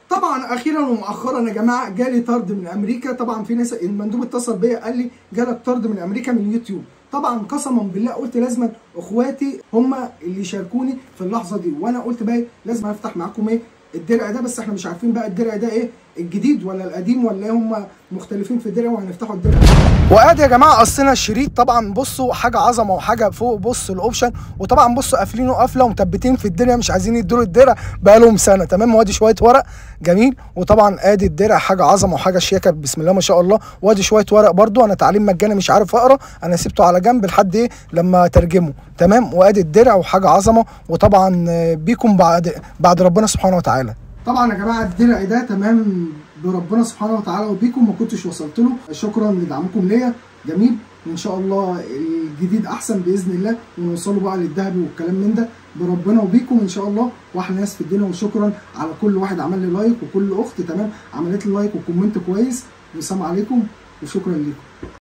طبعا اخيرا ومؤخرا يا جماعه جالي طرد من امريكا طبعا في ناس المندوب اتصل بيا قال لي جالك طرد من امريكا من اليوتيوب طبعا قسما بالله قلت لازم اخواتي هم اللي يشاركوني في اللحظه دي وانا قلت بقى لازم افتح معاكم ايه الدرع ده بس احنا مش عارفين بقى الدرع ده ايه الجديد ولا القديم ولا ايه هم مختلفين في الدرع وهنفتحوا الدرع وادي يا جماعه قصينا الشريط طبعا بصوا حاجه عظمه وحاجه فوق بص الاوبشن وطبعا بصوا قافلينه قافله ومثبتين في الدرع مش عايزين يدوا الدرع بقى لهم سنه تمام وادي شويه ورق جميل وطبعا ادي الدرع حاجه عظمه وحاجه شياكه بسم الله ما شاء الله وادي شويه ورق برده انا تعليم مجاني مش عارف اقرا انا سبته على جنب لحد ايه لما ترجمه تمام وادي الدرع وحاجه عظمه وطبعا بيكم بعد بعد ربنا سبحانه وتعالى طبعا يا جماعه الدرع ده تمام بربنا سبحانه وتعالى وبيكم ما كنتش وصلت له شكرا لدعمكم ليا جميل وان شاء الله الجديد احسن باذن الله ونوصلوا بقى للذهبي والكلام من ده بربنا وبيكم ان شاء الله واحلى ناس في الدنيا وشكرا على كل واحد عمل لي لايك وكل اخت تمام عملت لي لايك وكومنت كويس والسلام عليكم وشكرا لكم